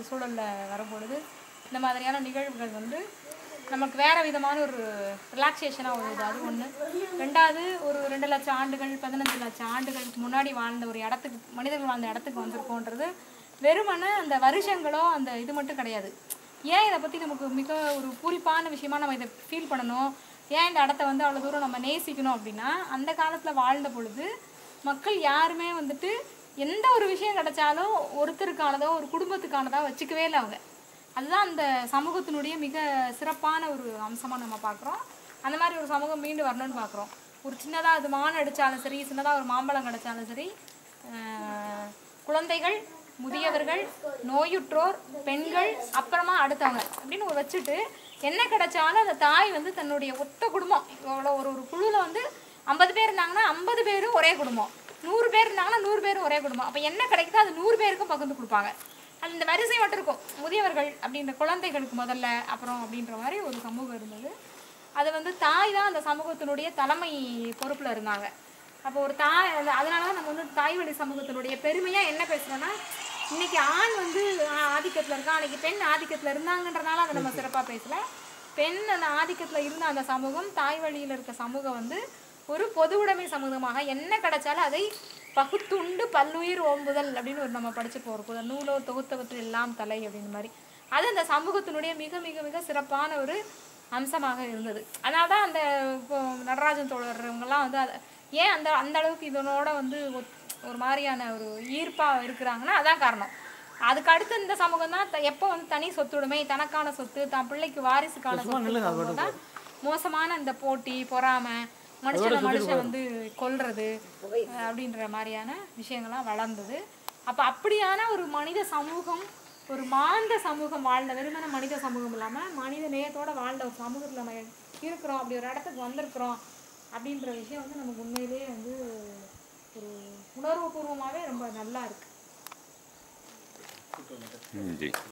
ஒரு சூழலில் வரும்பொழுது இந்த மாதிரியான நிகழ்வுகள் வந்து நமக்கு வேற விதமான ஒரு ரிலாக்ஸேஷனாக வருது அது ஒன்று ரெண்டாவது ஒரு ரெண்டு லட்சம் ஆண்டுகள் பதினஞ்சு லட்சம் ஆண்டுகளுக்கு முன்னாடி வாழ்ந்த ஒரு இடத்துக்கு மனிதர்கள் வாழ்ந்த இடத்துக்கு வந்திருக்கோன்றது வெறுமனே அந்த வருஷங்களோ அந்த இது மட்டும் கிடையாது ஏன் இதை பற்றி நமக்கு மிக ஒரு பூரிப்பான விஷயமா நம்ம இதை ஃபீல் பண்ணணும் ஏன் இந்த இடத்த வந்து அவ்வளோ தூரம் நம்ம நேசிக்கணும் அப்படின்னா அந்த காலத்தில் வாழ்ந்த பொழுது மக்கள் யாருமே வந்துட்டு எந்த ஒரு விஷயம் கிடைச்சாலும் ஒருத்தருக்கானதோ ஒரு குடும்பத்துக்கானதோ வச்சுக்கவே இல்லை அவங்க அதுதான் அந்த சமூகத்தினுடைய மிக சிறப்பான ஒரு அம்சமாக நம்ம பார்க்குறோம் அந்த மாதிரி ஒரு சமூகம் மீண்டு வரணும்னு பார்க்குறோம் ஒரு சின்னதாக அது மான் அடித்தாலும் சரி சின்னதாக ஒரு மாம்பழம் கிடைச்சாலும் சரி ஆஹ், குழந்தைகள் முதியவர்கள் நோயுற்றோர் பெண்கள் அப்புறமா அடுத்தவங்க அப்படின்னு ஒரு வச்சுட்டு என்ன கிடைச்சாலும் அந்த தாய் வந்து தன்னுடைய ஒத்த குடும்பம் இவ்வளோ ஒரு ஒரு குழுவில் வந்து ஐம்பது பேர் இருந்தாங்கன்னா ஐம்பது பேரும் ஒரே குடும்பம் நூறு பேர் இருந்தாங்கன்னா நூறு பேரும் ஒரே குடும்பம் அப்போ என்ன கிடைக்குதோ அது நூறு பேருக்கும் பகிர்ந்து கொடுப்பாங்க அது இந்த வரிசை மட்டும் இருக்கும் முதியவர்கள் அப்படின்ற குழந்தைகளுக்கு முதல்ல அப்புறம் அப்படின்ற மாதிரி ஒரு சமூகம் இருந்தது அது வந்து தாய் தான் அந்த சமூகத்தினுடைய தலைமை பொறுப்பில் இருந்தாங்க அப்போ ஒரு தாய் அந்த- அதனால தான் நம்ம வந்து தாய் வழி சமூகத்தினுடைய பெருமையாக என்ன பேசுகிறோன்னா இன்னைக்கு ஆண் வந்து ஆதிக்கத்தில் இருக்கான் அன்னைக்கு பெண் ஆதிக்கத்தில் இருந்தாங்கன்றனால அதை நம்ம சிறப்பாக பேசல பெண் அந்த ஆதிக்கத்தில் இருந்த அந்த சமூகம் தாய் வழியில் இருக்க சமூகம் வந்து ஒரு பொது உடைமை சமூகமாக என்ன கிடைச்சாலும் அதை பகுத்துண்டு பல்லுயிர் ஓம்புதல் அப்படின்னு ஒரு நம்ம படிச்சிருப்போம் ஒரு புத- நூலோ தொகுத்தவற்றில் எல்லாம் தலை அப்படின்னு மாதிரி அது அந்த சமூகத்தினுடைய மிக மிக மிக சிறப்பான ஒரு அம்சமாக இருந்தது அதனால தான் அந்த இப்போ நடராஜன் தோழர் இவங்கெல்லாம் வந்து அதை ஏன் அந்த அந்த அளவுக்கு இதனோட வந்து ஒத்- ஒரு மாதிரியான ஒரு ஈர்ப்பாக இருக்கிறாங்கன்னா அதான் காரணம் அதுக்கு அடுத்து இந்த சமூகம் தான் த- எப்போ வந்து தனி சொத்துடைமை தனக்கான சொத்து தான் பிள்ளைக்கு வாரிசுக்கான சொத்து தான் மோசமான இந்த போட்டி பொறாமை மனுஷனை மனுஷன் வந்து கொல்றது அஹ் அப்படின்ற மாதிரியான விஷயங்கள்லாம் வளர்ந்தது அப்போ அப்படியான ஒரு மனித சமூகம் ஒரு மாந்த சமூகம் வாழ்ந்த வெறுமன மனித சமூகம் இல்லாமல் மனித நேயத்தோட வாழ்ந்த ஒரு சமூகத்தில் நம்ம இருக்கிறோம் அப்படி ஒரு இடத்துக்கு வந்திருக்கிறோம் அப்படின்ற விஷயம் வந்து நமக்கு உண்மையிலேயே வந்து ஒரு உணர்வுபூர்வமாகவே ரொம்ப நல்லா இருக்கு ம் ஜி